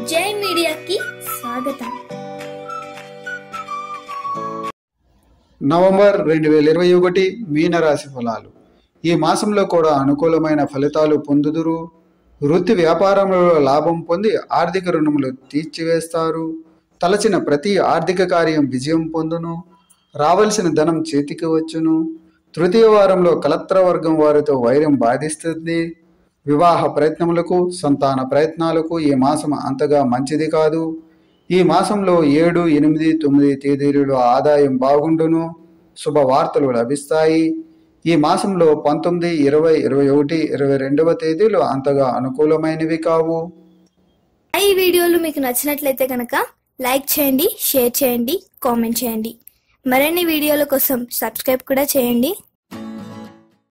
జై మీడియాకి స్వాగతం నవంబర్ రెండు వేల ఇరవై ఒకటి మీనరాశి ఫలాలు ఈ మాసంలో కూడా అనుకూలమైన ఫలితాలు పొందుదురు వృత్తి వ్యాపారంలో లాభం పొంది ఆర్థిక రుణములు తీర్చివేస్తారు తలచిన ప్రతి ఆర్థిక కార్యం విజయం పొందును రావలసిన ధనం చేతికి వచ్చును తృతీయ వారంలో కలత్ర వర్గం వారితో వైరం బాధిస్తుంది వివాహ ప్రయత్నములకు సంతాన ప్రయత్నాలకు ఈ మాసం అంతగా మంచిది కాదు ఈ మాసంలో ఏడు ఎనిమిది తొమ్మిది తేదీలలో ఆదాయం బాగుండును శుభవార్తలు లభిస్తాయి ఈ మాసంలో పంతొమ్మిది ఇరవై ఇరవై ఒకటి ఇరవై రెండవ తేదీలు అంతగా అనుకూలమైనవి కావు ఈ వీడియోలు మీకు నచ్చినట్లయితే కనుక లైక్ చేయండి షేర్ చేయండి కామెంట్ చేయండి మరిన్ని వీడియోల కోసం సబ్స్క్రైబ్ కూడా చేయండి